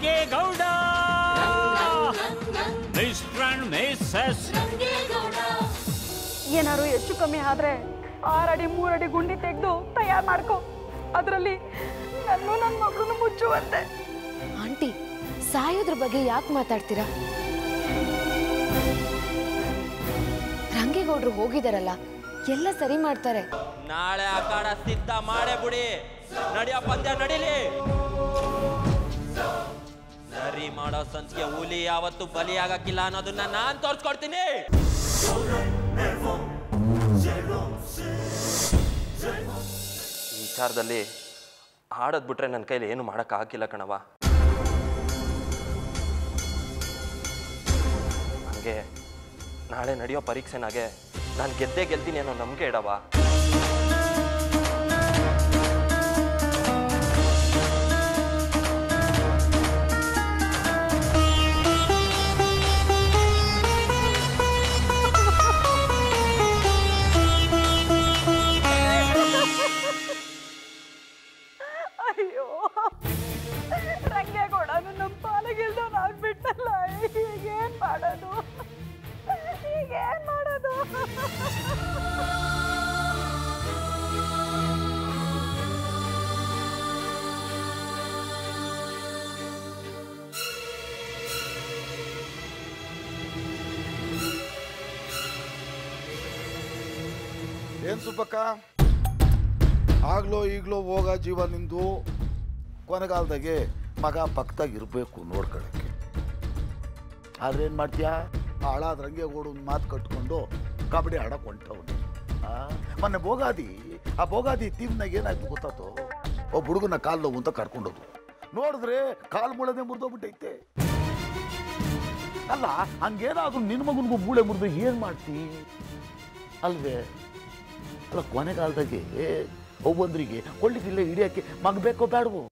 Rangegowda mister and missus ಏನಾದ್ರು ಹೆಚ್ಚು ಕಮ್ಮಿ ಆದ್ರೆ ಆರಡಿ ಮೂರಡಿ ಗುಂಡಿ ತೆಗೆದು ತಯಾರು ಮಾಡ್ಕೊ ಅದರಲ್ಲಿ ನನ್ನೂ ನನ್ನ ಮಗಳನ್ನು ಮುಚ್ಚುವಂತೆ ಆಂಟಿ ಸಾಯೋದ್ರ ಬಗ್ಗೆ ಯಾಕೆ ಮಾತಾಡ್ತೀರಾ ರಂಗೇಗೌಡ್ರು ಹೋಗಿದಾರಲ್ಲ ಎಲ್ಲ ಸರಿ ಮಾಡ್ತಾರೆ ನಾಳೆ ಅಖಾಡ ಸಿದ್ಧ ಮಾಡೇ ಬಿಡಿ ನಡಿಯ ಪಂದ್ಯ ನಡೀಲಿ ನರಿ ಮಾಡೋ ಸಂಚಿಗೆ ಹುಲಿ ಯಾವತ್ತು ಬಲಿಯಾಗಕ್ಕಿಲ್ಲ ಅನ್ನೋದನ್ನ ನಾನ್ ತೋರ್ಸ್ಕೊಡ್ತೀನಿ ಈ ವಿಚಾರದಲ್ಲಿ ಆಡೋದ್ ಬಿಟ್ರೆ ನನ್ನ ಕೈಲಿ ಏನು ಮಾಡಕ್ ಆಗಿಲ್ಲ ಕಣವ ಹಂಗೆ ನಾಳೆ ನಡೆಯೋ ಪರೀಕ್ಷೆನಾಗೆ ನಾನು ಗೆದ್ದೇ ಗೆಲ್ತೀನಿ ಅನ್ನೋ ನಂಬಿಕೆ ಇಡವ ಅಯ್ಯೋ ರಂಗೇಗೌಡನು ನಮ್ಮ ಪಾಲಿಗಿಲ್ದವನು ಆಗ್ಬಿಟ್ಟಲ್ಲ ಈಗೇನ್ ಮಾಡೋದು ಈಗೇನ್ ಮಾಡೋದು ಏನ್ ಸುಬ್ಬಕ್ಕ ಆಗ್ಲೋ ಈಗ್ಲೋ ಹೋಗ ಜೀವ ನಿಂದು ಕೊನೆಗಾಲದಾಗೆ ಮಗ ಪಕ್ಕದಾಗ ಇರಬೇಕು ನೋಡ್ಕೊಳಕ್ಕೆ ಆದ್ರೆ ಏನು ಮಾಡ್ತೀಯಾ ಹಾಳಾದ ರಂಗೇಗೌಡ ಒಂದು ಮಾತು ಕಟ್ಕೊಂಡು ಕಬಡ್ಡಿ ಆಡಕ್ಕೆ ಹೊಂಟವನು ಮೊನ್ನೆ ಬೋಗಾದಿ ಆ ಬೋಗಾದಿ ಟೀಮ್ನಾಗ ಏನಾಯ್ತು ಗೊತ್ತಾತು ಒಬ್ಬ ಹುಡುಗನ ಕಾಲು ನೋವು ಅಂತ ಕರ್ಕೊಂಡೋದು ನೋಡಿದ್ರೆ ಕಾಲು ಮುಳದೆ ಮುರಿದೋಗ್ಬಿಟ್ಟೈತೆ ಅಲ್ಲ ಹಂಗೇನಾದ್ರು ನಿನ್ನ ಮಗನಿಗೂ ಮೂಳೆ ಮುರಿದು ಏನು ಮಾಡ್ತಿ ಅಲ್ವೇ ಅಲ್ಲ ಕೊನೆಗಾಲದಾಗೆ ಒಬ್ಬೊಂದ್ರಿಗೆ ಕೊಳ್ಳಿಗಿಲ್ಲ ಹಿಡಿಯಕ್ಕೆ ಮಗ ಬೇಕೋ ಬೇಡವೋ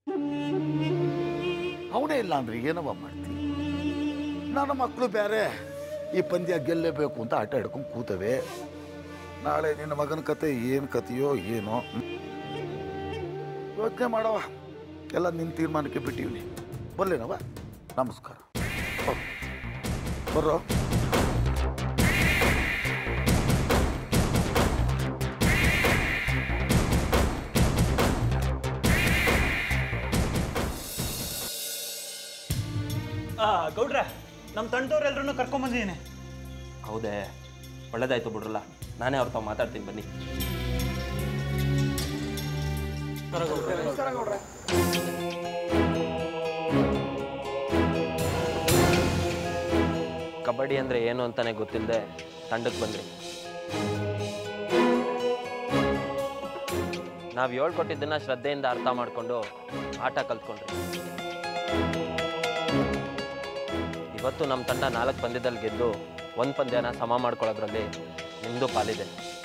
ಅವನೇ ಇಲ್ಲ ಅಂದ್ರೆ ಏನವ ಮಾಡ್ತಿ ನನ್ನ ಮಕ್ಕಳು ಬೇರೆ ಈ ಪಂದ್ಯ ಗೆಲ್ಲೇಬೇಕು ಅಂತ ಆಟ ಹಿಡ್ಕೊಂಡು ಕೂತವೆ ನಾಳೆ ನಿನ್ನ ಮಗನ ಕತೆ ಏನು ಕತೆಯೋ ಏನೋ ಯೋಚನೆ ಮಾಡವ ಎಲ್ಲ ನಿನ್ನ ತೀರ್ಮಾನಕ್ಕೆ ಬಿಟ್ಟಿವ್ನಿ ಬರ್ಲೇನವ ನಮಸ್ಕಾರ ಹೋಗ್. ಬರ್ರೋ ಆ ಗೌಡ್ರ ನಮ್ಮ ತಂಡದವ್ರೆಲ್ರೂ ಕರ್ಕೊಂಬಂದಿದ್ದೀನಿ ಹೌದೇ ಒಳ್ಳೇದಾಯ್ತು ಬಿಡ್ರಲ್ಲ ನಾನೇ ಅವ್ರ ತಾವು ಮಾತಾಡ್ತೀನಿ ಬನ್ನಿ ಕಬಡ್ಡಿ ಅಂದ್ರೆ ಏನು ಅಂತಾನೆ ಗೊತ್ತಿಲ್ಲದೆ ತಂಡಕ್ಕೆ ಬಂದ್ರಿ ನಾವು ಹೇಳ್ಕೊಟ್ಟಿದ್ದನ್ನ ಶ್ರದ್ಧೆಯಿಂದ ಅರ್ಥ ಮಾಡ್ಕೊಂಡು ಆಟ ಕಲ್ತ್ಕೊಂಡ್ರಿ ಇವತ್ತು ನಮ್ಮ ತಂಡ ನಾಲ್ಕು ಪಂದ್ಯದಲ್ಲಿ ಗೆದ್ದು ಒಂದು ಪಂದ್ಯನ ಸಮ ಮಾಡ್ಕೊಳ್ಳೋದ್ರಲ್ಲಿ ನಿಮ್ಮದು ಪಾಲಿದೆ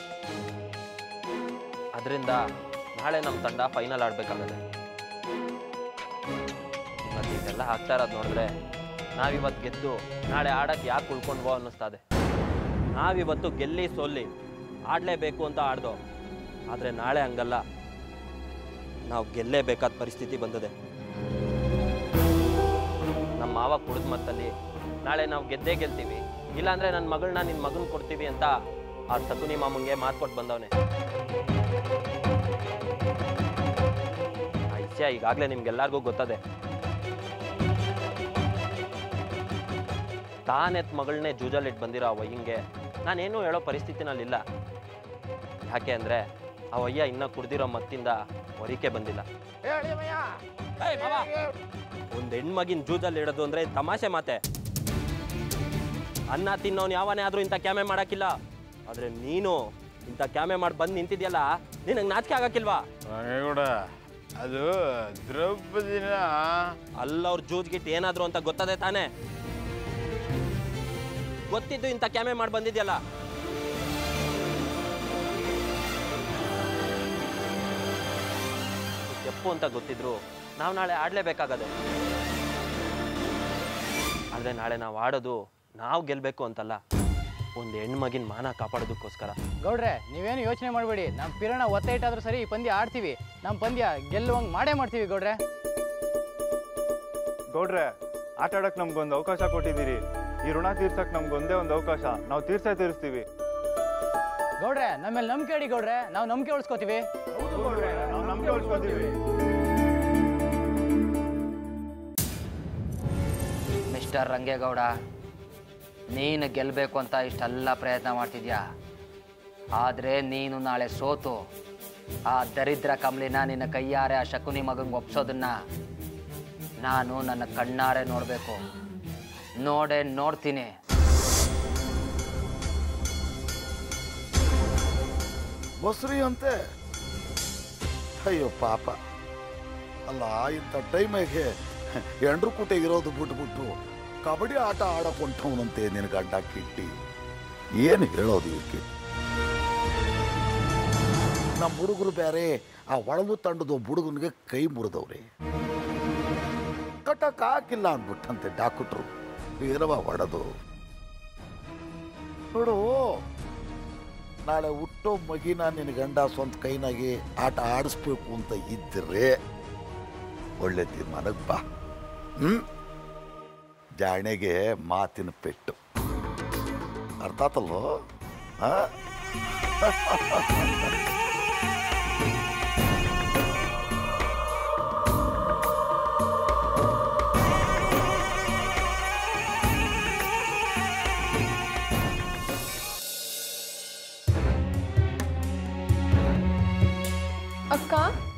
ಅದರಿಂದ ನಾಳೆ ನಮ್ಮ ತಂಡ ಫೈನಲ್ ಆಡಬೇಕಾಗತ್ತೆ ಇವತ್ತು ಇದೆಲ್ಲ ಆಗ್ತಾ ಇರೋದು ನೋಡಿದ್ರೆ ನಾವಿವತ್ತು ಗೆದ್ದು ನಾಳೆ ಆಡಕ್ಕೆ ಯಾಕೆ ಉಳ್ಕೊಂಡ್ವೋ ಅನ್ನಿಸ್ತದೆ ನಾವಿವತ್ತು ಗೆಲ್ಲಿ ಸೋಲ್ಲಿ ಆಡಲೇಬೇಕು ಅಂತ ಆಡ್ದೋ ಆದರೆ ನಾಳೆ ಹಂಗಲ್ಲ ನಾವು ಗೆಲ್ಲೇಬೇಕಾದ ಪರಿಸ್ಥಿತಿ ಬಂದಿದೆ ನಮ್ಮ ಮಾವ ಕುಡಿದ ಮತ್ತಲ್ಲಿ ನಾಳೆ ನಾವು ಗೆದ್ದೇ ಗೆಲ್ತೀವಿ ಇಲ್ಲಾಂದ್ರೆ ನನ್ನ ಮಗಳನ್ನ ನಿನ್ನ ಮಗನ್ ಕೊಡ್ತೀವಿ ಅಂತ ಆ ಸಕುನಿ ಮಾಮಂಗೆ ಮಾತು ಕೊಟ್ಟು ಬಂದವನೆ ಆ ವಿಷಯ ಈಗಾಗಲೇ ನಿಮ್ಗೆಲ್ಲರಿಗೂ ಗೊತ್ತದೆ ತಾನೆತ್ ಮಗಳನ್ನೇ ಜೂಜಲ್ಲಿಟ್ಟು ಬಂದಿರೋ ಆ ವಯ್ಯಂಗೆ ನಾನೇನು ಹೇಳೋ ಪರಿಸ್ಥಿತಿನಲ್ಲಿಲ್ಲ ಯಾಕೆ ಅಂದರೆ ಆ ವಯ್ಯ ಇನ್ನೂ ಕುಡ್ದಿರೋ ಮತ್ತಿಂದ ಹೊರಿಕೆ ಬಂದಿಲ್ಲ ಏಯ್ ಮಾವ, ಒಂದ್ ಹೆಣ್ಮಗಿನ ಜೂಜಲ್ಲಿ ಇಡೋದು ಅಂದ್ರೆ ತಮಾಷೆ ಮಾತೆ ಅನ್ನ ತಿನ್ನೋನು ಯಾವನೇ ಆದ್ರೂ ಇಂಥ ಕ್ಯಾಮೆ ಮಾಡಕ್ಕಿಲ್ಲ ಆದ್ರೆ ನೀನು ಇಂಥ ಕ್ಯಾಮೆ ಮಾಡಿ ಬಂದು ನಿಂತಿದ್ಯಲ್ಲ ನಿನಗೆ ನಾಚಿಕೆ ಆಗಕ್ಕಿಲ್ವಾ ರಂಗೇಗೌಡ ಅದು ದ್ರೌಪದಿನ ಅಲ್ಲವ್ರ ಜೂಜ್ ಗಿಟ್ ಏನಾದ್ರು ಅಂತ ಗೊತ್ತದೆ ತಾನೇ ಗೊತ್ತಿದ್ದು ಇಂಥ ಕ್ಯಾಮೆ ಮಾಡಿ ಬಂದಿದ್ಯಲ್ಲ ತಪ್ಪು ಅಂತ ಗೊತ್ತಿದ್ರು ನಾವು ನಾಳೆ ಆಡ್ಲೇಬೇಕಾಗದೆ ಆದ್ರೆ ನಾಳೆ ನಾವು ಆಡೋದು ನಾವು ಗೆಲ್ಬೇಕು ಅಂತಲ್ಲ ಒಂದು ಹೆಣ್ಮಗಿನ ಮಾನ ಕಾಪಾಡೋದಕ್ಕೋಸ್ಕರ ಗೌಡ್ರೆ ನೀವೇನು ಯೋಚನೆ ಮಾಡಬೇಡಿ ನಮ್ಮ ಪಿರಣ ಒತ್ತೆ ಇಟ್ಟಾದ್ರೂ ಸರಿ ಈ ಪಂದ್ಯ ಆಡ್ತೀವಿ ನಮ್ಮ ಪಂದ್ಯ ಗೆಲ್ಲುವಂಗೆ ಮಾಡೇ ಮಾಡ್ತೀವಿ ಗೌಡ್ರೆ ಗೌಡ್ರೆ ಆಟ ಆಡಕ್ ನಮ್ಗೊಂದು ಅವಕಾಶ ಕೊಟ್ಟಿದ್ದೀರಿ ಈ ಋಣ ತೀರ್ಸಕ್ ನಮ್ಗೊಂದೇ ಒಂದು ಅವಕಾಶ ನಾವು ತೀರ್ಸೇ ತೀರಿಸ್ತೀವಿ ಗೌಡ್ರೆ ನಮ್ಮೇಲೆ ನಂಬಿಕೆ ಇಡಿ ಗೌಡ್ರೆ ನಾವು ನಂಬಿಕೆ ಉಳಿಸ್ಕೋತೀವಿ ನಾವು ನಂಬಿಕೆ ಉಳ್ಸ್ಕೊತೀವಿ ಮಿಸ್ಟರ್ ರಂಗೇಗೌಡ ನೀನು ಗೆಲ್ಲಬೇಕು ಅಂತ ಇಷ್ಟೆಲ್ಲ ಪ್ರಯತ್ನ ಮಾಡ್ತಿದ್ಯಾ ಆದರೆ ನೀನು ನಾಳೆ ಸೋತು ಆ ದರಿದ್ರ ಕಮಲಿನ ನಿನ್ನ ಕೈಯಾರೆ ಆ ಶಕುನಿ ಮಗಂಗೆ ಒಪ್ಸೋದನ್ನ ನಾನು ನನ್ನ ಕಣ್ಣಾರೆ ನೋಡಬೇಕು ನೋಡೇ ನೋಡ್ತೀನಿ ಮೊಸರಿ ಅಂತೆ ಅಯ್ಯೋ ಪಾಪ ಅಲ್ಲ ಇಂಥ ಟೈಮಿಗೆ ಎಂಡ್ರು ಕುಟೆಗಿರೋದು ಬಿಟ್ಬಿಟ್ಟು ಕಬಡ್ಡಿ ಆಟ ಆಡಕ್ ಹೊಂಟವನಂತೆ ನಿನ್ನ ಗಂಡ ಕಿಟ್ಟಿ ಏನು ಹೇಳೋದು ಇದಕ್ಕೆ ನಮ್ಮ ಹುಡುಗರು ಬೇರೆ ಆ ಒಳಗು ತಂಡದ ಒಬ್ಬ ಹುಡುಗನಿಗೆ ಕೈ ಮುರಿದವ್ರೆ ಕಟ್ಟಕ್ ಹಾಕಿಲ್ಲ ಅಂದ್ಬಿಟ್ಟಂತೆ ಡಾಕ್ಟ್ರು ಬೇರವ ಹೊಡೆದು ನೋಡು ನಾಳೆ ಹುಟ್ಟೋ ಮಗಿನ ನಿನ್ನ ಗಂಡ ಸ್ವಂತ ಕೈನಾಗೆ ಆಟ ಆಡಿಸ್ಬೇಕು ಅಂತ ಇದ್ದರೆ ಒಳ್ಳೆ ತೀರ್ಮಾನಕ್ಕೆ ಬಾ ಹ್ಮ್ ಜಾಣೆಗೆ ಮಾತಿನ ಪೆಟ್ಟು ಅರ್ಥ ಆತಲ್ವೋ ಆ? ಅಕ್ಕ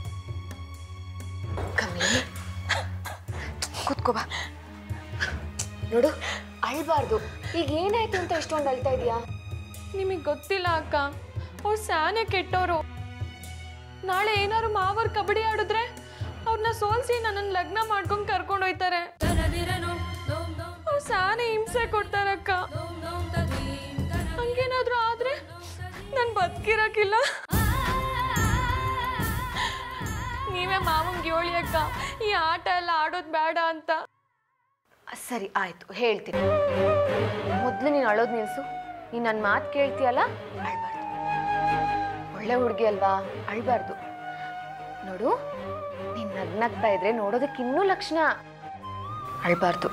ಕಮ್ಮಿ ಕೂತ್ಕೋ ಬಾ ನೋಡು ಅಳ್ಬಾರ್ದು ಈಗ ಏನಾಯ್ತು ಅಂತ ಇಷ್ಟೊಂದು ಅಳ್ತಾ ಇದೀಯಾ ನಿಮಗೆ ಗೊತ್ತಿಲ್ಲ ಅಕ್ಕ ಅವ್ರು ಸ್ಯಾನೆ ಕೆಟ್ಟವರು ನಾಳೆ ಏನಾದ್ರು ಮಾವರ್ ಕಬಡ್ಡಿ ಆಡಿದ್ರೆ ಅವ್ರನ್ನ ಸೋಲ್ಸಿ ನನ್ನನ್ನು ಲಗ್ನ ಮಾಡ್ಕೊಂಡು ಕರ್ಕೊಂಡು ಹೋಯ್ತಾರೆ ಅವ್ರು ಸ್ಯಾನೆ ಹಿಂಸೆ ಕೊಡ್ತಾರಕ್ಕ ಹಂಗೇನಾದ್ರೂ ಆದ್ರೆ ನಾನು ಬದುಕಿರಕ್ಕಿಲ್ಲ ನೀವೇ ಮಾವಂಗೆ ಹೇಳಿ ಅಕ್ಕ ಈ ಆಟ ಎಲ್ಲ ಆಡೋದು ಬೇಡ ಅಂತ ಸರಿ ಆಯ್ತು ಹೇಳ್ತೀನಿ ಮೊದಲು ನೀನು ಅಳೋದು ನಿಲ್ಸು ನೀನು ನನ್ನ ಮಾತು ಕೇಳ್ತೀಯಲ್ಲ ಅಳ್ಬಾರ್ದು ಒಳ್ಳೆ ಹುಡುಗಿ ಅಲ್ವಾ ಅಳ್ಬಾರ್ದು ನೋಡು ನೀನು ನಗ್ನಗ್ತಾ ಇದ್ರೆ ನೋಡೋದಕ್ಕೆ ಇನ್ನೂ ಲಕ್ಷಣ ಅಳ್ಬಾರ್ದು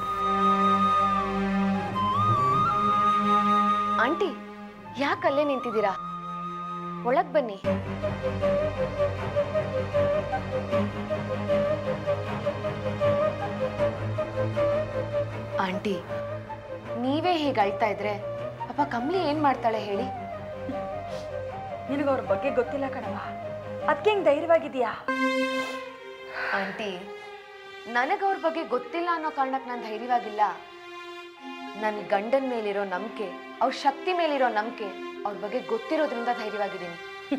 ಆಂಟಿ ಯಾಕಲ್ಲೇ ನಿಂತಿದ್ದೀರಾ ಒಳಗ್ ಬನ್ನಿ ಆಂಟಿ ನೀವೇ ಹೀಗೆ ಅಳ್ತಾ ಇದ್ರೆ ಪಾಪ ಕಮ್ಲಿ ಏನ್ ಮಾಡ್ತಾಳೆ ಹೇಳಿ ನಿನಗೆ ಅವ್ರ ಬಗ್ಗೆ ಗೊತ್ತಿಲ್ಲ ಕಣವ ಅದಕ್ಕೆ ಹೆಂಗ್ ಧೈರ್ಯವಾಗಿದೆಯಾ ಆಂಟಿ ನನಗೆ ಅವ್ರ ಬಗ್ಗೆ ಗೊತ್ತಿಲ್ಲ ಅನ್ನೋ ಕಾರಣಕ್ಕೆ ನಾನು ಧೈರ್ಯವಾಗಿಲ್ಲ ನನ್ನ ಗಂಡನ ಮೇಲಿರೋ ನಂಬಿಕೆ ಅವ್ರ ಶಕ್ತಿ ಮೇಲಿರೋ ನಂಬಿಕೆ ಅವ್ರ ಬಗ್ಗೆ ಗೊತ್ತಿರೋದ್ರಿಂದ ಧೈರ್ಯವಾಗಿದ್ದೀನಿ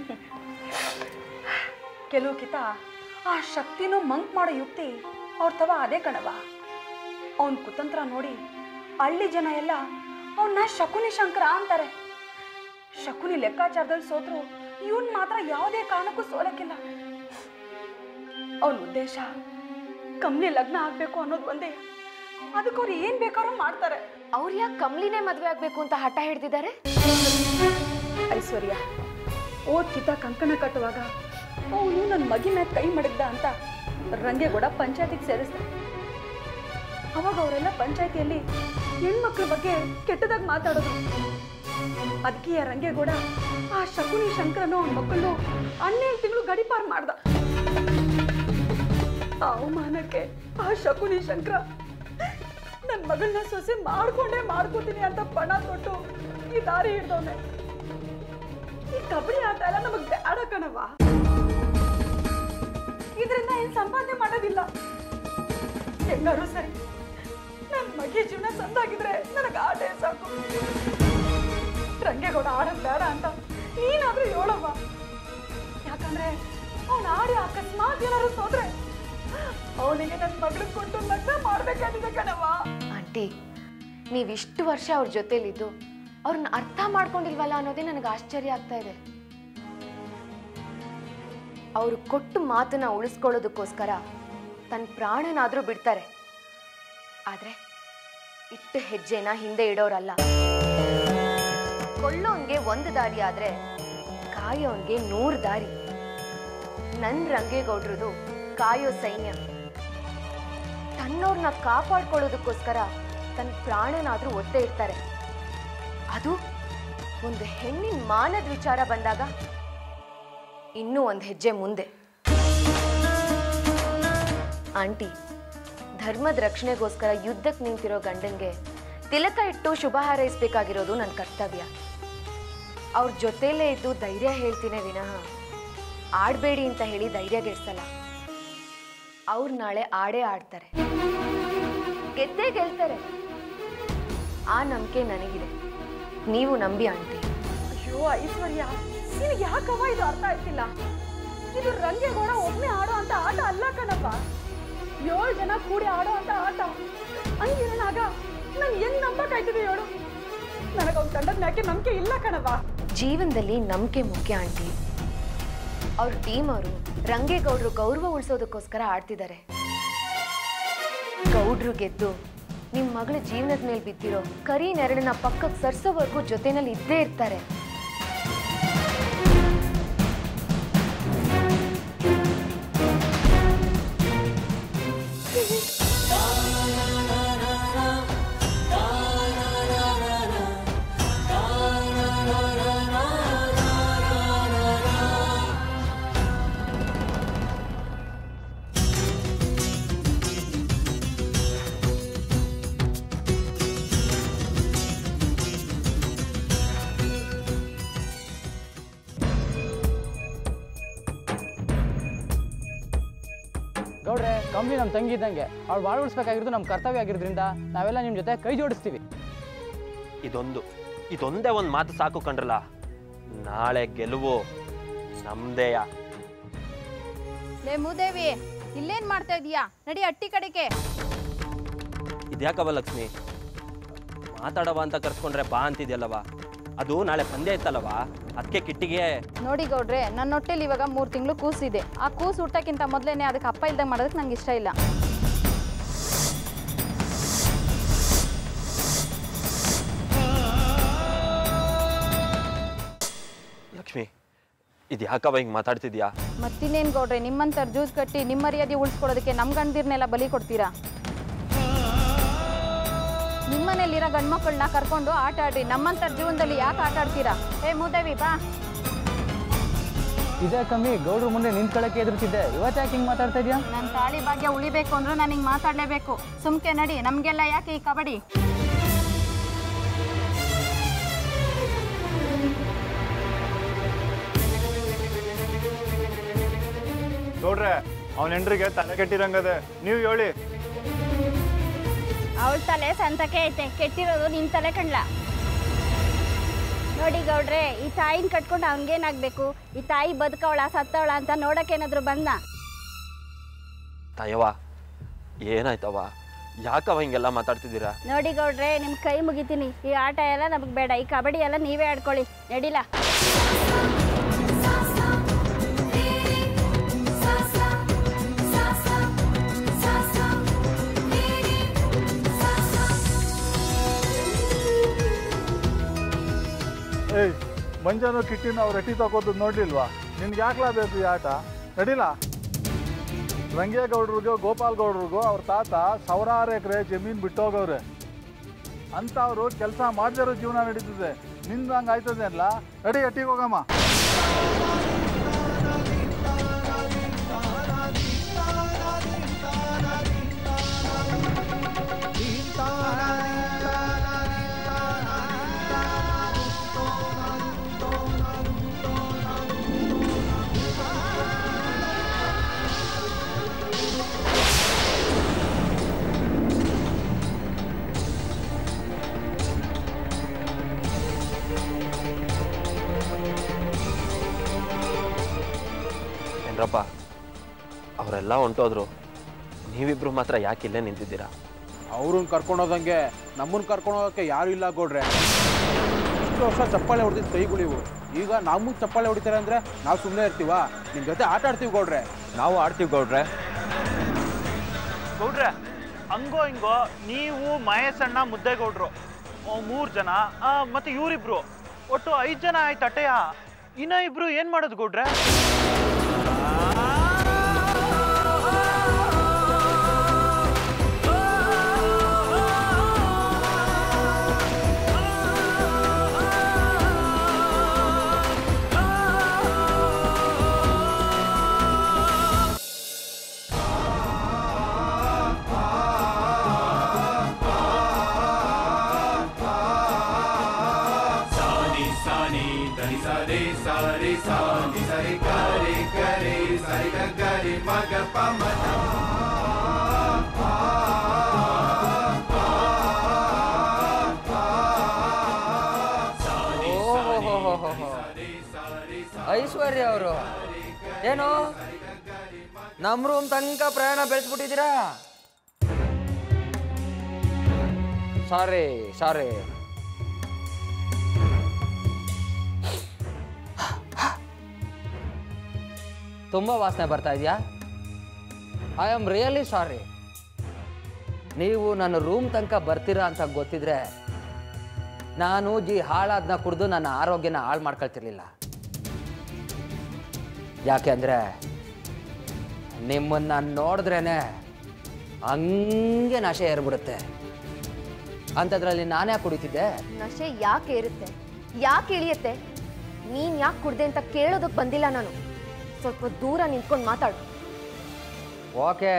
ಕೆಲವು ಕಿತ ಆ ಶಕ್ತಿನೂ ಮಂಕ್ ಮಾಡೋ ಯುಕ್ತಿ ಅವ್ರ ತವ ಅದೇ ಕಣವ ಅವನ್ ಕುತಂತ್ರ ನೋಡಿ ಹಳ್ಳಿ ಜನ ಎಲ್ಲ ಅವನ್ನ ಶಕುನಿ ಶಂಕರ ಅಂತಾರೆ ಶಕುನಿ ಲೆಕ್ಕಾಚಾರದಲ್ಲಿ ಸೋತ್ರು ಇವನ್ ಮಾತ್ರ ಯಾವುದೇ ಕಾರಣಕ್ಕೂ ಸೋಲಕ್ಕಿಲ್ಲ ಅವನ ಉದ್ದೇಶ ಕಮ್ನಿ ಲಗ್ನ ಆಗ್ಬೇಕು ಅನ್ನೋದು ಒಂದೇ ಅದಕ್ಕೆ ಅವ್ರು ಏನ್ ಬೇಕಾದ್ರೂ ಮಾಡ್ತಾರೆ ಅವ್ರು ಯಾಕೆ ಕಮ್ಲಿನೇ ಮದುವೆ ಆಗ್ಬೇಕು ಅಂತ ಹಠ ಹಿಡ್ದಿದ್ದಾರೆ ಐಶ್ವರ್ಯ ಓದ್ ಕಿತ ಕಂಕಣ ಕಟ್ಟುವಾಗ ಅವನು ನನ್ನ ಮಗಿ ಮ್ಯಾಗ ಕೈ ಮಡಗ್ದ ಅಂತ ರಂಗೇಗೌಡ ಪಂಚಾಯತಿಗೆ ಸೇರಿಸ್ದ ಅವಾಗ ಅವರೆಲ್ಲ ಪಂಚಾಯತಿಯಲ್ಲಿ ಹೆಣ್ಮಕ್ಳ ಬಗ್ಗೆ ಕೆಟ್ಟದಾಗ ಮಾತಾಡೋದು ಅದಕ್ಕೆ ಆ ರಂಗೇಗೌಡ ಆ ಶಕುನಿ ಶಂಕರನು ಅವನ ಮಕ್ಕಳು ಹನ್ನೆರಡು ತಿಂಗಳು ಗಡಿಪಾರು ಮಾಡ್ದ ಆ ಅವಮಾನಕ್ಕೆ ಆ ಶಕುನಿ ಶಂಕರ ನನ್ನ ಮಗಳನ್ನ ಸೊಸೆ ಮಾಡ್ಕೊಂಡೇ ಮಾಡ್ಕೋತೀನಿ ಅಂತ ಪಣ ತೊಟ್ಟು ಈ ದಾರಿ ಹಿಡ್ದವನೆ ಈ ಕಬಡ್ಡಿ ಆಟ ಎಲ್ಲ ನಮಗ್ ಬೇಡ ಕಣವ ಇದರಿಂದ ಏನ್ ಸಂಪಾದನೆ ಮಾಡೋದಿಲ್ಲ ಹೆಂಗಾರು ಸರಿ ನನ್ ಮಗಿ ಜೀವನ ಸಂದಾಗಿದ್ರೆ ನನಗೆ ಆಟೇ ಸಾಕು ರಂಗೇಗೌಡ ಆಡೋದ್ ಬೇಡ ಅಂತ ನೀನಾದ್ರೂ ಹೇಳವ್ವ ಯಾಕಂದ್ರೆ ಅವ್ನ ಆಡಿ ಅಕಸ್ಮಾತ್ ಏನಾದ್ರು ಸೋದ್ರೆ ಅವನಿಗೆ ನನ್ನ ಮಗಳು ಕೊಟ್ಟು ಲಗ್ನ ಮಾಡ್ಬೇಕಾಗಿದೆ ಕಣವ ಆಂಟಿ ನೀವಿಷ್ಟು ವರ್ಷ ಅವ್ರ ಜೊತೆಲಿದ್ದು ಅವ್ರನ್ನ ಅರ್ಥ ಮಾಡ್ಕೊಂಡಿಲ್ವಲ್ಲ ಅನ್ನೋದೇ ನನಗೆ ಆಶ್ಚರ್ಯ ಆಗ್ತಾ ಇದೆ ಅವರು ಕೊಟ್ಟು ಮಾತನ್ನ ಉಳಿಸ್ಕೊಳ್ಳೋದಕ್ಕೋಸ್ಕರ ತನ್ನ ಪ್ರಾಣನಾದ್ರೂ ಬಿಡ್ತಾರೆ ಆದ್ರೆ ಇಟ್ಟು ಹೆಜ್ಜೆನ ಹಿಂದೆ ಇಡೋರಲ್ಲ ಕೊಳ್ಳೋನ್ಗೆ ಒಂದು ದಾರಿ ಆದ್ರೆ ಕಾಯೋನ್ಗೆ ನೂರು ದಾರಿ ನನ್ ರಂಗೇಗೌಡ್ರದು ಕಾಯೋ ಸೈನ್ಯ ತನ್ನವ್ರನ್ನ ಕಾಪಾಡ್ಕೊಳ್ಳೋದಕ್ಕೋಸ್ಕರ ತನ್ನ ಪ್ರಾಣನಾದ್ರೂ ಒತ್ತೆ ಇರ್ತಾರೆ ಅದು ಒಂದು ಹೆಣ್ಣಿನ ಮಾನದ ವಿಚಾರ ಬಂದಾಗ ಇನ್ನೂ ಒಂದು ಹೆಜ್ಜೆ ಮುಂದೆ ಆಂಟಿ ಧರ್ಮದ ರಕ್ಷಣೆಗೋಸ್ಕರ ಯುದ್ಧಕ್ಕೆ ನಿಂತಿರೋ ಗಂಡನ್ಗೆ ತಿಲಕ ಇಟ್ಟು ಶುಭ ಹಾರೈಸ್ಬೇಕಾಗಿರೋದು ನನ್ನ ಕರ್ತವ್ಯ ಅವ್ರ ಜೊತೆಲೇ ಇದ್ದು ಧೈರ್ಯ ಹೇಳ್ತೀನಿ ವಿನಃ ಆಡಬೇಡಿ ಅಂತ ಹೇಳಿ ಧೈರ್ಯ ಗೆಡ್ಸಲ್ಲ ಅವ್ರು ನಾಳೆ ಆಡೇ ಆಡ್ತಾರೆ ಗೆದ್ದೇ ಗೆಲ್ತಾರೆ ಆ ನಂಬಿಕೆ ನನಗಿದೆ ನೀವು ನಂಬಿ ಆಂಟಿ ಅಯ್ಯೋ ಐಶ್ವರ್ಯ ನಿನಗೆ ಯಾಕವ್ವ ಇದು ಅರ್ಥ ಆಯ್ತಿಲ್ಲ ಇದು ರಂಗೇಗೌಡ ಒಬ್ಬನೇ ಆಡೋ ಅಂತ ಆಟ ಅಲ್ಲ ಕಣಪ್ಪ ಏಳು ಜನ ಕೂಡಿ ಆಡೋ ಅಂತ ಆಟ ಹಂಗಿರೋಣಾಗ ನನ್ ಹೆಂಗ್ ನಂಬಕ್ಕಾಯ್ತದೆ ಹೇಳು ನನಗೆ ಅವ್ನ ತಂಡದ ಮ್ಯಾಕೆ ನಂಬಿಕೆ ಇಲ್ಲ ಕಣವ್ವ ಜೀವನದಲ್ಲಿ ನಂಬಿಕೆ ಮುಖ್ಯ ಆಂಟಿ ಅವ್ರ ಟೀಮ್ ಅವರು ರಂಗೇಗೌಡರು ಗೌರವ ಉಳಿಸೋದಕ್ಕೋಸ್ಕರ ಆಡ್ತಿದ್ದಾರೆ ಗೌಡ್ರು ಗೆದ್ದು ನಿಮ್ ಮಗಳ ಜೀವನದ ಮೇಲೆ ಬಿದ್ದಿರೋ ಕರಿ ನೆರಳನ್ನ ಪಕ್ಕಕ್ಕೆ ಸರ್ಸೋವರೆಗೂ ಜೊತೆನಲ್ಲಿ ಇದ್ದೇ ಇರ್ತಾರೆ ಗೌಡ್ರೆ ಕಂಪ್ನಿ ನಮ್ಮ ತಂಗಿ ಇದ್ದಂಗೆ ಅವ್ಳು ಬಾಳ್ ಉಳಿಸ್ಬೇಕಾಗಿರೋದು ನಮ್ಮ ಕರ್ತವ್ಯ ಆಗಿರೋದ್ರಿಂದ ನಾವೆಲ್ಲ ನಿಮ್ಮ ಜೊತೆ ಕೈ ಜೋಡಿಸ್ತೀವಿ ಇದೊಂದು ಇದೊಂದೇ ಒಂದು ಮಾತು ಸಾಕು ಕಂಡ್ರಲ್ಲ ನಾಳೆ ಗೆಲುವು ನಮ್ದೇಯ ಲೇ ಮೂದೇವಿ ಇಲ್ಲೇನ್ ಮಾಡ್ತಾ ಇದೀಯಾ ನಡಿ ಅಟ್ಟಿ ಕಡೆಗೆ ಇದ್ಯಾಕವ ಲಕ್ಷ್ಮಿ ಮಾತಾಡವ ಅಂತ ಕರ್ಸ್ಕೊಂಡ್ರೆ ಬಾ ಅಂತಿದ್ಯಲ್ಲವ ಅದು ನಾಳೆ ಪಂದ್ಯ ಇತ್ತಲ್ಲವ ಅದಕ್ಕೆ ಕಿಟ್ಟಿಗೆ ನೋಡಿ ಗೌಡ್ರೆ ನನ್ನ ಹೊಟ್ಟೆಲಿ ಇವಾಗ ಮೂರು ತಿಂಗಳು ಕೂಸಿದೆ ಆ ಕೂಸು ಹುಟ್ಟಕ್ಕಿಂತ ಮೊದಲೇನೆ ಅದಕ್ಕೆ ಅಪ್ಪ ಇಲ್ದಂಗೆ ಮಾಡೋದಕ್ಕೆ ನಂಗೆ ಇಷ್ಟ ಇಲ್ಲ ಲಕ್ಷ್ಮಿ ಇದು ಯಾಕವ ಹಿಂಗೆ ಮಾತಾಡ್ತಿದ್ಯಾ ಮತ್ತಿನ್ನೇನು ಗೌಡ್ರೆ ನಿಮ್ಮಂತರ ಜ್ಯೂಸ್ ಕಟ್ಟಿ ನಿಮ್ಮ ಮರ್ಯಾದೆ ಉಳಿಸ್ಕೊಡೋದಕ್ಕೆ ನಮ್ಮ ಗಂಡದಿರ್ನೆಲ್ಲ ಬಲಿ ಕೊಡ್ತೀರಾ ನಿಮ್ಮನೇಲಿರೋ ಗಂಡ್ಮಕ್ಳನ್ನ ಕರ್ಕೊಂಡು ಆಟ ಆಡ್ರಿ ನಮ್ಮಂತರ ಜೀವನದಲ್ಲಿ ಯಾಕೆ ಆಟ ಆಡ್ತೀರಾ ಏ ಮೂದೇವಿ ಬಾ ಇದೇ ಕಮ್ಮಿ ಗೌಡ್ರ ಮುಂದೆ ನಿಂತ್ಕೊಳ್ಳೋಕೆ ಎದುರ್ತಿದ್ದೆ ಇವತ್ತು ಯಾಕೆ ಹಿಂಗೆ ಮಾತಾಡ್ತಾ ಇದೆಯಾ ನನ್ನ ತಾಳಿ ಭಾಗ್ಯ ಉಳಿಬೇಕು ಅಂದ್ರೆ ನನಗೆ ಮಾತಾಡಲೇಬೇಕು ಸುಮ್ಕೆ ನಡಿ ನಮಗೆಲ್ಲ ಯಾಕೆ ಈ ಕಬಡ್ಡಿ ನೋಡ್ರೆ ಅವನ ಹೆಂಡ್ರಿಗೆ ತಲೆ ಕೆಟ್ಟಿರಂಗದೆ ನೀವು ಹೇಳಿ ಅವಳ ತಲೆ ಸಂತಕೆ ಐತೆ ಕೆಟ್ಟಿರೋದು ನಿನ್ ತಲೆ ಕಣ್ಲ ನೋಡಿ ಗೌಡ್ರೆ ಈ ತಾಯಿನ ಕಟ್ಕೊಂಡು ಅವನಿಗೇನಾಗಬೇಕು ಈ ತಾಯಿ ಬದುಕವಳ ಸತ್ತವಳ ಅಂತ ನೋಡಕ್ಕೇನಾದ್ರು ಬಂದ ತಾಯವ್ವ ಏನಾಯ್ತವ ಯಾಕವ ಹಿಂಗೆಲ್ಲ ಮಾತಾಡ್ತಿದ್ದೀರಾ ನೋಡಿ ಗೌಡ್ರೆ ನಿಮ್ ಕೈ ಮುಗಿತೀನಿ ಈ ಆಟ ಎಲ್ಲ ನಮಗೆ ಬೇಡ ಈ ಕಬಡ್ಡಿ ಎಲ್ಲ ನೀವೇ ಆಡ್ಕೊಳ್ಳಿ ನಡಿಲ್ಲ ಏಯ್ ಮಂಜಾನು ಕಿಟ್ಟಿನ ಅವ್ರು ಎಟ್ಟಿ ತಗೋದು ನೋಡ್ಲಿಲ್ವಾ ನಿನ್ಗೆ ಯಾಕ್ಲಾ ಬೇಕು ಈ ಆಟ ನಡಿಲ್ಲ ರಂಗೇಗೌಡ್ರಿಗೂ ಗೋಪಾಲ್ ಗೌಡ್ರಿಗೂ ಅವ್ರ ತಾತ ಸಾವಿರಾರು ಎಕರೆ ಜಮೀನು ಬಿಟ್ಟೋಗವ್ರೆ ಅಂಥವ್ರು ಕೆಲಸ ಮಾಡದಿರೋ ಜೀವನ ನಡೀತದೆ ನಿಂದು ಹಂಗೆ ಆಯ್ತದೆ ಅಲ್ಲ ನಡಿ ಎಟ್ಟಿಗೆ ಹೋಗಮ್ಮ ಏನ್ರಪ್ಪ ಅವರೆಲ್ಲ ಹೊಂಟೋದ್ರು ನೀವಿಬ್ರು ಮಾತ್ರ ಯಾಕೆ ಇಲ್ಲೇ ನಿಂತಿದ್ದೀರಾ ಅವ್ರನ್ನ ಕರ್ಕೊಂಡು ಹೋದಂಗೆ ನಮ್ಮನ್ನ ಕರ್ಕೊಂಡು ಹೋಗೋಕ್ಕೆ ಯಾರು ಇಲ್ಲ ಗೌಡ್ರೆ ಇಷ್ಟು ವರ್ಷ ಚಪ್ಪಾಳೆ ಹೊಡೆದಿದ್ದು ಕೈಗಳಿವು ಈಗ ನಮಗೆ ಚಪ್ಪಾಳೆ ಹೊಡಿತಾರೆ ಅಂದ್ರೆ ನಾವು ಸುಮ್ಮನೆ ಇರ್ತೀವಾ ನಿಮ್ಮ ಜೊತೆ ಆಟ ಆಡ್ತೀವಿ ಗೌಡ್ರೆ ನಾವು ಆಡ್ತೀವಿ ಗೌಡ್ರೆ ಗೌಡ್ರೆ ಹಂಗೋ ಹಿಂಗೋ ನೀವು ಮಹೇಶಣ್ಣ ಮುದ್ದೇಗೌಡ್ರು ಮೂರು ಜನ ಆ, ಮತ್ತೆ ಇವರಿಬ್ರು ಒಟ್ಟು ಐದು ಜನ ಆಯ್ತು ಅಟ್ಟೆಯ ಇನ್ನ ಇಬ್ರು ಏನ್ ಮಾಡೋದು ಗೌಡ್ರೆ रे सा रे सा नि सा रे गा रे गा रे सा रे गा गा रे मा गा पा मा धा ಓಹೋಹೋಹೋಹೋ. ಐಶ್ವರ್ಯ ಅವರು ಏನು ನಮ್ಮ ರೂಮ್ ತನಕ ಪ್ರಯಾಣ ಬೆಳೆಸ್ಬಿಟ್ಟಿದ್ದೀರಾ ಸಾರಿ ಸಾರಿ ತುಂಬ ವಾಸನೆ ಬರ್ತಾ ಇದೆಯಾ ಐ ಆಮ್ ರಿಯಲಿ ಸಾರಿ ನೀವು ನನ್ನ ರೂಮ್ ತನಕ ಬರ್ತೀರಾ ಅಂತ ಗೊತ್ತಿದ್ರೆ ನಾನು ಜಿ ಹಾಳಾದ್ನ ಕುಡಿದು ನನ್ನ ಆರೋಗ್ಯನ ಹಾಳು ಮಾಡ್ಕೊಳ್ತಿರ್ಲಿಲ್ಲ ಯಾಕೆ ಅಂದರೆ ನಿಮ್ಮನ್ನ ನೋಡಿದ್ರೇನೆ ಹಂಗೆ ನಶೆ ಏರ್ಬಿಡುತ್ತೆ ಅಂಥದ್ರಲ್ಲಿ ನಾನೇ ಕುಡಿತಿದ್ದೆ ನಶೆ ಯಾಕೆ ಏರುತ್ತೆ ಯಾಕೆ ಇಳಿಯುತ್ತೆ ನೀನ್ ಯಾಕೆ ಕುಡ್ದೆ ಅಂತ ಕೇಳೋದಕ್ಕೆ ಬಂದಿಲ್ಲ ನಾನು ಸ್ವಲ್ಪ ದೂರ ನಿಂತ್ಕೊಂಡು ಮಾತಾಡು ಓಕೆ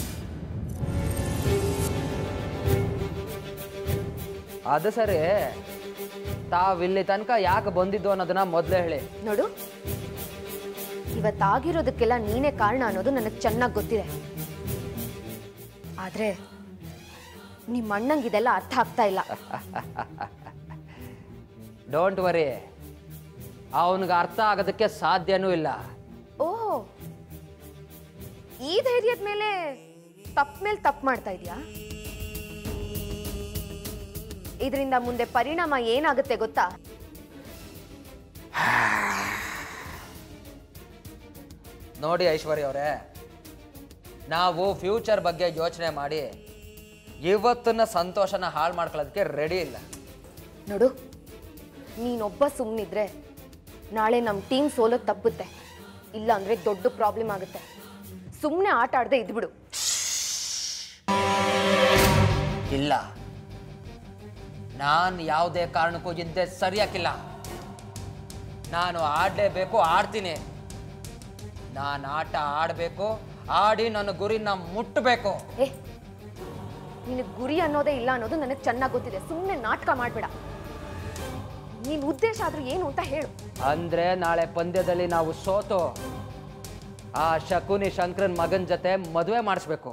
ಅದು ಸರಿ ತಾವಿಲ್ಲಿ ತನಕ ಯಾಕೆ ಬಂದಿದ್ದು ಅನ್ನೋದನ್ನ ಮೊದಲೇ ಹೇಳಿ ನೋಡು ಇವತ್ತಾಗಿರೋದಕ್ಕೆಲ್ಲ ನೀನೇ ಕಾರಣ ಅನ್ನೋದು ನನಗೆ ಚೆನ್ನಾಗಿ ಗೊತ್ತಿದೆ ಆದ್ರೆ ನಿಮ್ಮ ಅಣ್ಣಂಗೆ ಇದೆಲ್ಲ ಅರ್ಥ ಆಗ್ತಾ ಇಲ್ಲ ಡೋಂಟ್ ವರಿ ಅವನಿಗೆ ಅರ್ಥ ಆಗೋದಕ್ಕೆ ಸಾಧ್ಯನೂ ಇಲ್ಲ ಓಹೋ ಈ ಧೈರ್ಯದ ಮೇಲೆ ತಪ್ಪ ಮೇಲೆ ತಪ್ಪು ಮಾಡ್ತಾ ಇದೀಯಾ ಇದರಿಂದ ಮುಂದೆ ಪರಿಣಾಮ ಏನಾಗುತ್ತೆ ಗೊತ್ತಾ ನೋಡಿ ಐಶ್ವರ್ಯ ಅವರೇ ನಾವು ಫ್ಯೂಚರ್ ಬಗ್ಗೆ ಯೋಚನೆ ಮಾಡಿ ಇವತ್ತಿನ ಸಂತೋಷನ ಹಾಳು ಮಾಡ್ಕೊಳ್ಳೋದಕ್ಕೆ ರೆಡಿ ಇಲ್ಲ ನೋಡು ನೀನೊಬ್ಬ ಸುಮ್ಮನಿದ್ರೆ ನಾಳೆ ನಮ್ಮ ಟೀಮ್ ಸೋಲೋದು ತಪ್ಪುತ್ತೆ ಇಲ್ಲ ಅಂದ್ರೆ ದೊಡ್ಡ ಪ್ರಾಬ್ಲಮ್ ಆಗುತ್ತೆ ಸುಮ್ಮನೆ ಆಟ ಆಡದೆ ಇದ್ಬಿಡು ಇಲ್ಲ ನಾನು ಯಾವುದೇ ಕಾರಣಕ್ಕೂ ಇದ್ದೆ ಸರಿಯಾಕಿಲ್ಲ ನಾನು ಆಡಲೇಬೇಕು ಆಡ್ತೀನಿ ನಾನು ಆಟ ಆಡಬೇಕು ಆಡಿ ನನ್ನ ಗುರಿನ ಮುಟ್ಟಬೇಕು ಏ ನಿನಗೆ ಗುರಿ ಅನ್ನೋದೇ ಇಲ್ಲ ಅನ್ನೋದು ನನಗೆ ಚೆನ್ನಾಗಿ ಗೊತ್ತಿದೆ ಸುಮ್ಮನೆ ನಾಟಕ ಮಾಡಬೇಡ ನಿನ್ನ ಉದ್ದೇಶ ಆದ್ರೂ ಏನು ಅಂತ ಹೇಳು ಅಂದ್ರೆ ನಾಳೆ ಪಂದ್ಯದಲ್ಲಿ ನಾವು ಸೋತು ಆ ಶಕುನಿ ಶಂಕರನ್ ಮಗನ್ ಜೊತೆ ಮದುವೆ ಮಾಡಿಸ್ಬೇಕು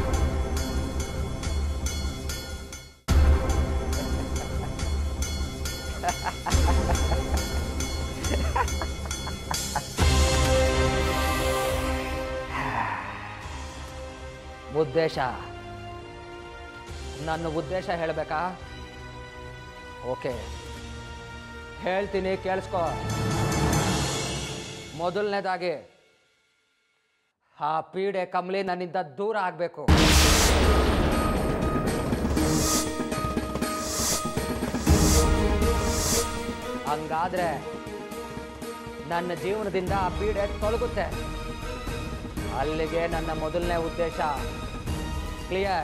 ಉದ್ದೇಶ ನನ್ನ ಉದ್ದೇಶ ಹೇಳಬೇಕಾ ಓಕೆ ಹೇಳ್ತೀನಿ ಕೇಳಿಸ್ಕೊ ಮೊದಲನೇದಾಗಿ ಆ ಪೀಡೆ ಕಮಲಿ ನನ್ನಿಂದ ದೂರ ಆಗಬೇಕು ಹಂಗಾದ್ರೆ ನನ್ನ ಜೀವನದಿಂದ ಆ ಪೀಡೆ ತೊಲಗುತ್ತೆ ಅಲ್ಲಿಗೆ ನನ್ನ ಮೊದಲನೇ ಉದ್ದೇಶ ಕ್ಲಿಯರ್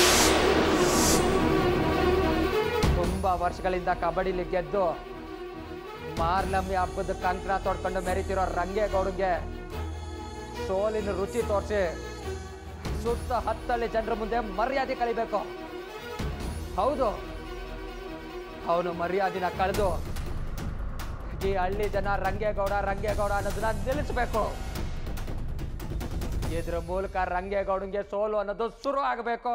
ತುಂಬಾ ವರ್ಷಗಳಿಂದ ಕಬಡ್ಡಿಲಿ ಗೆದ್ದು ಮಾರ್ಲಮ್ಮಿ ಹಬ್ಬದ ಕಂಕಣ ತೊಡ್ಕೊಂಡು ಮೆರಿತಿರೋ ರಂಗೇಗೌಡಗೆ ಸೋಲಿನ ರುಚಿ ತೋರಿಸಿ ಸುತ್ತ ಹತ್ತಲ್ಲಿ ಜನರ ಮುಂದೆ ಮರ್ಯಾದೆ ಕಳಿಬೇಕು ಹೌದು ಅವನು ಮರ್ಯಾದಿನ ಕಳೆದು ಈ ಹಳ್ಳಿ ಜನ ರಂಗೇಗೌಡ ರಂಗೇಗೌಡ ಅನ್ನೋದನ್ನ ನಿಲ್ಲಿಸ್ಬೇಕು ಇದ್ರ ಮೂಲಕ ರಂಗೇಗೌಡಂಗೆ ಸೋಲು ಅನ್ನೋದು ಶುರು ಆಗಬೇಕು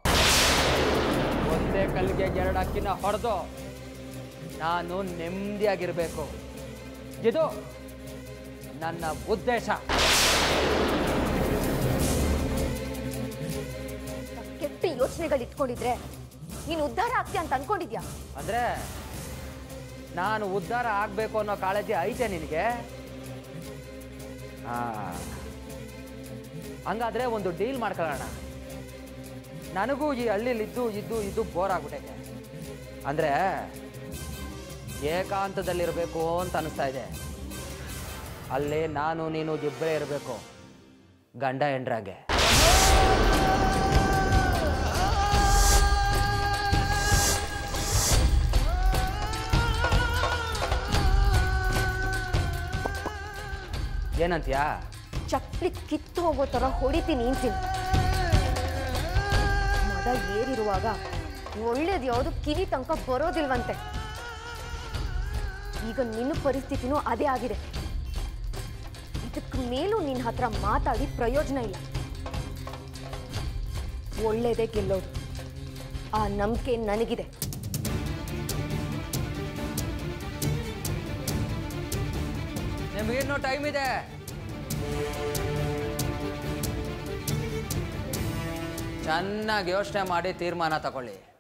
ಒಂದೇ ಕಲ್ಲಿಗೆ ಎರಡು ಅಕ್ಕಿನ ಹೊಡೆದು ನಾನು ನೆಮ್ಮದಿಯಾಗಿರ್ಬೇಕು ಇದು ನನ್ನ ಉದ್ದೇಶ ಕೆಟ್ಟ ಯೋಚನೆಗಳು ಇಟ್ಕೊಂಡಿದ್ರೆ ನೀನು ಉದ್ಧಾರ ಆಗ್ತೀಯ ಅಂತ ಅನ್ಕೊಂಡಿದ್ಯಾ ಅಂದ್ರೆ ನಾನು ಉದ್ಧಾರ ಆಗ್ಬೇಕು ಅನ್ನೋ ಕಾಳಜಿ ಐತೆ ನಿನಗೆ ಆ, ಹಂಗಾದ್ರೆ ಒಂದು ಡೀಲ್ ಮಾಡ್ಕೊಳ್ಳೋಣ ನನಗೂ ಈ ಹಳ್ಳಿಲಿದ್ದು ಇದ್ದು ಇದ್ದು ಬೋರ್ ಆಗ್ಬಿಟ್ಟೈತೆ ಅಂದ್ರೆ ಏಕಾಂತದಲ್ಲಿರಬೇಕು ಅಂತ ಅನಿಸ್ತಾ ಇದೆ ಅಲ್ಲಿ ನಾನು ನೀನು ಇಬ್ಬರೇ ಇರಬೇಕು ಗಂಡ ಹೆಂಡ್ರಾಗೆ ಏನಂತೀಯಾ ಚಪ್ಪಲಿ ಕಿತ್ತು ಹೋಗೋ ತರ ಹೊಡಿತೀನಿ ಅಂತೀನಿ ಮದ ಏರಿರುವಾಗ ಒಳ್ಳೇದು ಯಾವುದು ಕಿವಿ ತನಕ ಬರೋದಿಲ್ವಂತೆ ಈಗ ನಿನ್ನ ಪರಿಸ್ಥಿತಿನೂ ಅದೇ ಆಗಿದೆ ಇದಕ್ಕೆ ಮೇಲೂ ನಿನ್ನ ಹತ್ರ ಮಾತಾಡಿ ಪ್ರಯೋಜನ ಇಲ್ಲ ಒಳ್ಳೇದೇ ಗೆಲ್ಲೋದು ಆ ನಂಬಿಕೆ ನನಗಿದೆ ನಿಮಗಿನ್ನೂ ಟೈಮ್ ಇದೆ ಚೆನ್ನಾಗಿ ಯೋಚನೆ ಮಾಡಿ ತೀರ್ಮಾನ ತಗೊಳ್ಳಿ